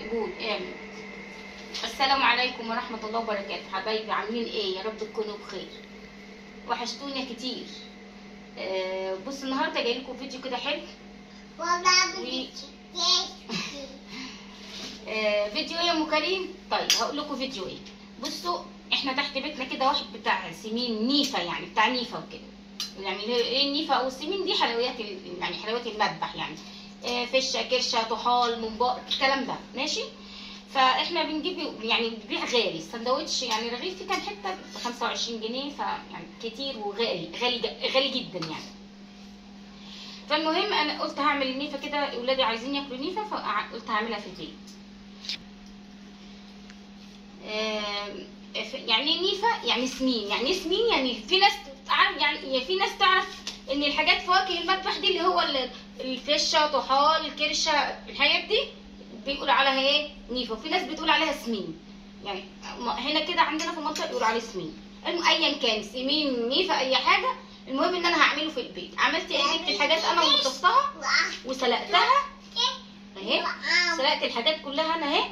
قول اعمل السلام عليكم ورحمة الله وبركاته حبايبي عاملين ايه يا رب تكونوا بخير وحشتونا كتير آه بص النهارده جاي لكم فيديو كده حلو والله آه فيديو ايه يا ام كريم طيب هقول لكم فيديو ايه بصوا احنا تحت بيتنا كده واحد بتاع سمين نيفا يعني بتاع نيفا وكده يعني ايه النيفا او السمين دي حلويات ال- يعني حلويات المذبح يعني آه فشه كرشه طحال ممبار الكلام ده ماشي فاحنا بنجيب يعني بنبيع غالي السندوتش يعني رغيف فيه كام حته ب 25 جنيه فيعني كتير وغالي غالي ج- غالي جدا يعني فالمهم انا قلت هعمل النيفه كده اولادي عايزين ياكلوا نيفه فقلت هعملها في البيت آم، ف- يعني إيه نيفه يعني سمين يعني إيه سمين يعني في ناس تعرف يعني في ناس تعرف ان الحاجات فواكه المذبح دي اللي هو ال- الفشه طحال الكرشه الحاجات دي بيقول عليها ايه نيفه وفي ناس بتقول عليها سمين يعني م- هنا كده عندنا في المنطقه بيقولوا عليه سمين الم- ايا كان سمين نيفه اي حاجه المهم ان انا هعمله في البيت عملت ايه جبت الحاجات انا ونضفتها وسلقتها اهي سلقت الحاجات كلها انا اهي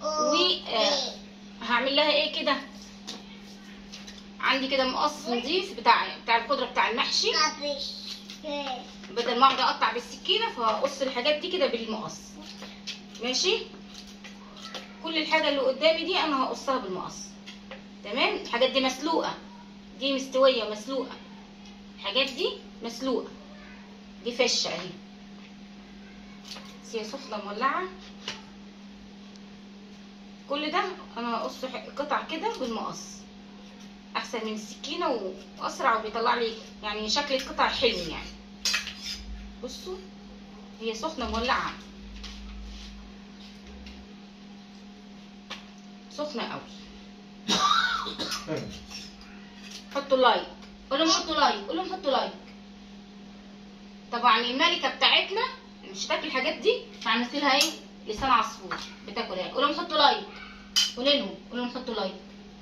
هعمل لها ايه كده عندي كده مقص نضيف بتاع بتاع الخضره بتاع المحشي بدل ما اقعد اقطع بالسكينه فهقص الحاجات دي كده بالمقص ماشي كل الحاجه اللي قدامي دي انا هقصها بالمقص تمام الحاجات دي مسلوقه دي مستويه مسلوقه الحاجات دي مسلوقه دي فشه اهي بس هي سخنه مولعه كل ده انا هقص ح- قطع كده بالمقص احسن من السكينه واسرع وبيطلع لي يعني شكل القطع حلو يعني بصوا هي سخنه مولعه سخنه قوي حطوا لايك قولوا حطوا لايك قولوا حطوا لايك طبعا الملكه بتاعتنا مش تاكل الحاجات دي فعملت لها ايه لسان عصفور بتاكل هيك قولوا حطوا لايك قولي لهم قولوا لهم حطوا لايك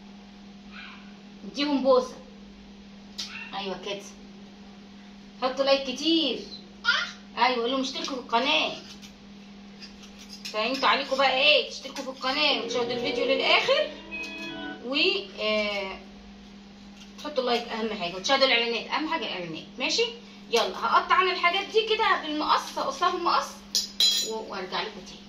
اديهم بوسه ايوه كده حطوا لايك كتير ايوه قول لهم اشتركوا في القناه فانتوا عليكم بقى ايه تشتركوا في القناه وتشاهدوا الفيديو للاخر و آه، تحطوا لايك اهم حاجه وتشاهدوا الاعلانات اهم حاجه الاعلانات ماشي يلا هقطع انا الحاجات دي كده بالمقص هقصها بالمقص و- وارجع لكم تاني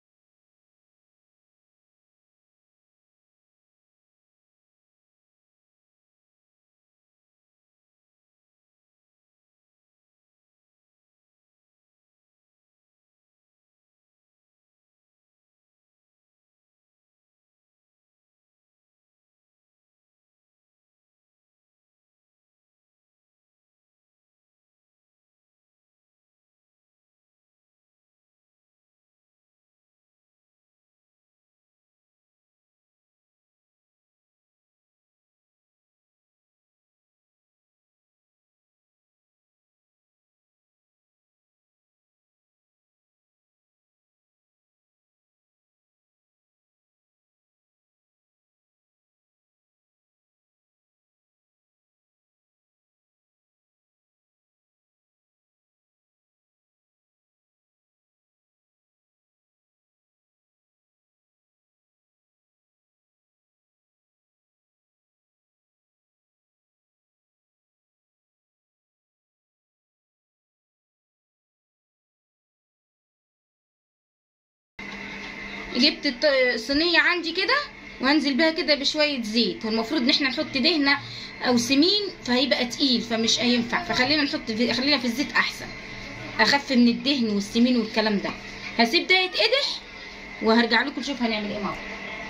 جبت الط- الصينيه عندي كده وهنزل بيها كده بشويه زيت والمفروض ان احنا نحط دهنه او سمين فهيبقى تقيل فمش هينفع فخلينا نحط في خلينا في الزيت احسن اخف من الدهن والسمين والكلام ده هسيب ده يتقدح وهرجع لكم نشوف هنعمل ايه مع بعض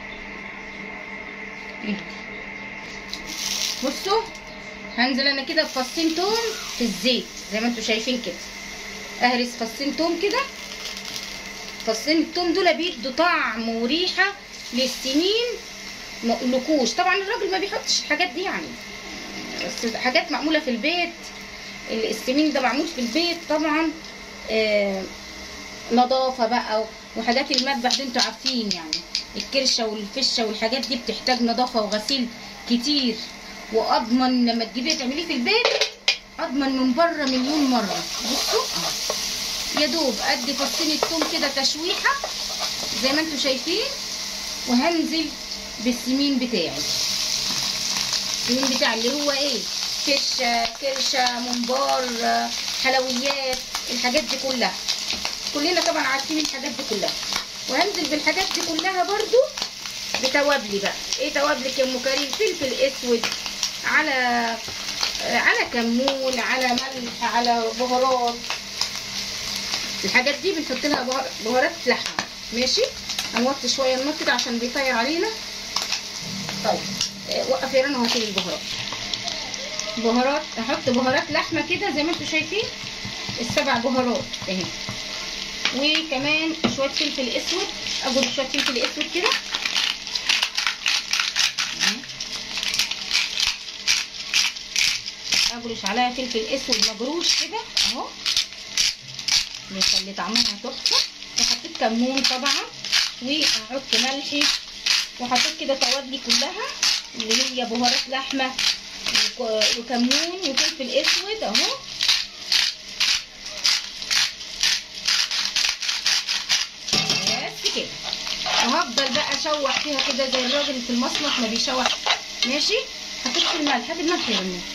إيه. بصوا هنزل انا كده بفصين توم في الزيت زي ما انتم شايفين كده اهرس فصين توم كده فصين التوم دول بيدوا طعم وريحه للسمين ما اقولكوش طبعا الراجل ما بيحطش الحاجات دي يعني بس حاجات معموله في البيت السمين ده معمول في البيت طبعا آه نظافه بقى وحاجات المذبح دي انتوا عارفين يعني الكرشه والفشه والحاجات دي بتحتاج نظافه وغسيل كتير واضمن لما تجيبيه تعمليه في البيت اضمن من بره مليون مره بصوا يا دوب ادي فصين الثوم كده تشويحه زي ما انتم شايفين وهنزل بالسمين بتاعي السمين بتاعي اللي هو ايه فشه كرشه ممبار آه، حلويات الحاجات دي كلها كلنا طبعا عارفين الحاجات دي كلها وهنزل بالحاجات دي كلها برضو بتوابلي بقى ايه توابلك يا ام كريم فلفل اسود على آه، على كمون على ملح على بهارات الحاجات دي بنحط لها بهار- بهارات لحمه ماشي هنوطي شويه النار كده عشان بيطير علينا طيب آه، وقف يا رنا وهاتي لي البهارات بهارات احط بهارات لحمه كده زي ما انتم شايفين السبع بهارات اهي وكمان شويه فلفل اسود اجر شويه فلفل اسود كده اهي. اجرش عليها فلفل اسود مجروش كده اهو بيخلي طعمها تحفه وحطيت كمون طبعا وهحط ملحي وحطيت كده توابلي كلها اللي هي بهارات لحمه وك- وكمون وفلفل اسود اهو بس كده وهفضل بقى اشوح فيها كده زي الراجل في المصمت ما بيشوح ماشي حطيت في الملح هات الملح يا رنا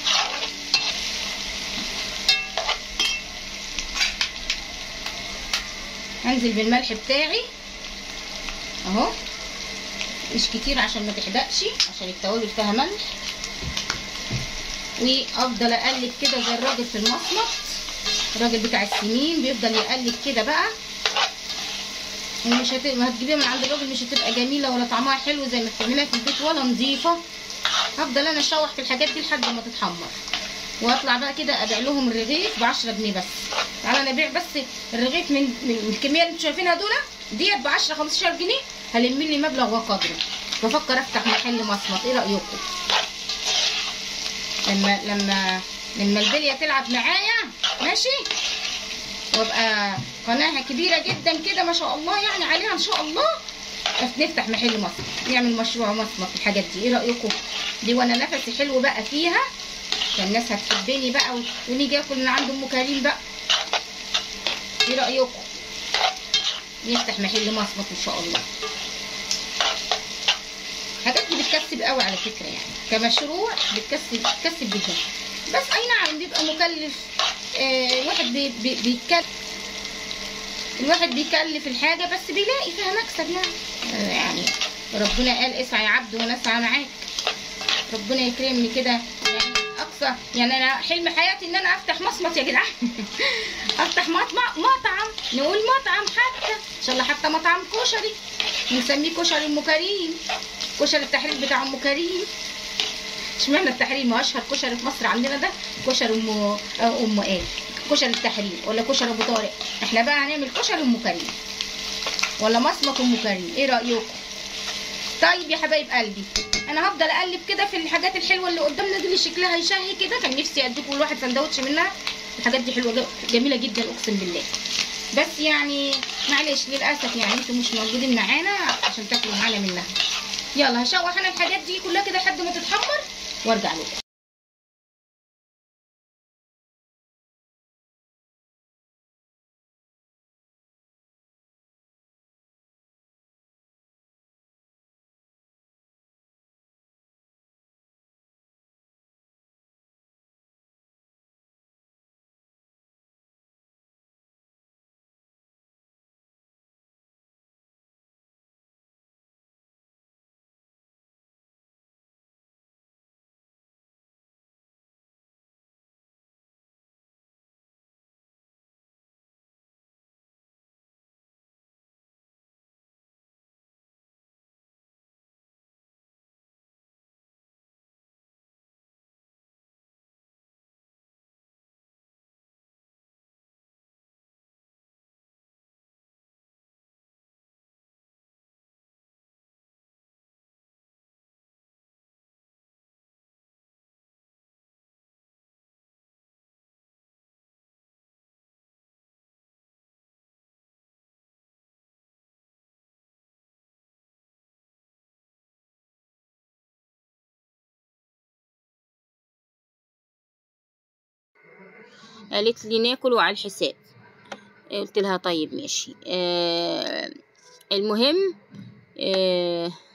هنزل بالملح بتاعي اهو مش كتير عشان ما تحدقش عشان التوابل فيها ملح وافضل اقلب كده زي الراجل في المصمت الراجل بتاع السمين بيفضل يقلب كده بقى ومش هت... ما هتجيبيها من عند الراجل مش هتبقى جميله ولا طعمها حلو زي ما بتعمليها في البيت ولا نظيفه هفضل انا اشوح في الحاجات دي لحد ما تتحمر واطلع بقى كده ابيع لهم الرغيف ب 10 جنيه بس تعالى نبيع بس الرغيف من من الكميه اللي انتوا شايفينها دول ديت ب 10 15 جنيه هلم لي مبلغ وقدره بفكر افتح محل مصمت ايه رايكم لما لما لما البليه تلعب معايا ماشي وابقى قناه كبيره جدا كده ما شاء الله يعني عليها ان شاء الله بس نفتح محل مصمت نعمل مشروع مصمت الحاجات دي ايه رايكم دي وانا نفسي حلو بقى فيها عشان الناس هتحبني بقى و- ونيجي اكل من عند ام كريم بقى ايه رايكم نفتح محل مصمت ان شاء الله الحاجات دي بتكسب قوي على فكره يعني كمشروع بتكسب بتكسب جدا بس اي نعم بيبقى مكلف آه الواحد بي بي بيتكلف الواحد بيكلف الحاجه بس بيلاقي فيها مكسب يعني آه يعني ربنا قال اسعى يا عبد وانا اسعى معاك ربنا يكرمني كده يعني اقصى يعني انا حلم حياتي ان انا افتح مصمت يا جدعان افتح مطعم مطعم نقول مطعم حتى ان شاء الله حتى مطعم كشري نسميه كشري ام كريم كشري التحرير بتاع ام كريم اشمعنى التحرير ما اشهر كشري في مصر عندنا ده كشري ام آه، ام ايه كشري التحرير ولا كشري ابو طارق احنا بقى هنعمل كشري ام كريم ولا مصمت ام كريم ايه رايكم طيب يا حبايب قلبي انا هفضل اقلب كده في الحاجات الحلوه اللي قدامنا دي اللي شكلها يشهي كده كان نفسي اديكم كل واحد سندوتش منها الحاجات دي حلوه ج- جميله جدا اقسم بالله بس يعني معلش للاسف يعني انتوا مش موجودين معانا عشان تاكلوا معانا منها يلا هشوح انا الحاجات دي كلها كده لحد ما تتحمر وارجع لكم قالت لي ناكل وعلى الحساب قلت لها طيب ماشي آه المهم آه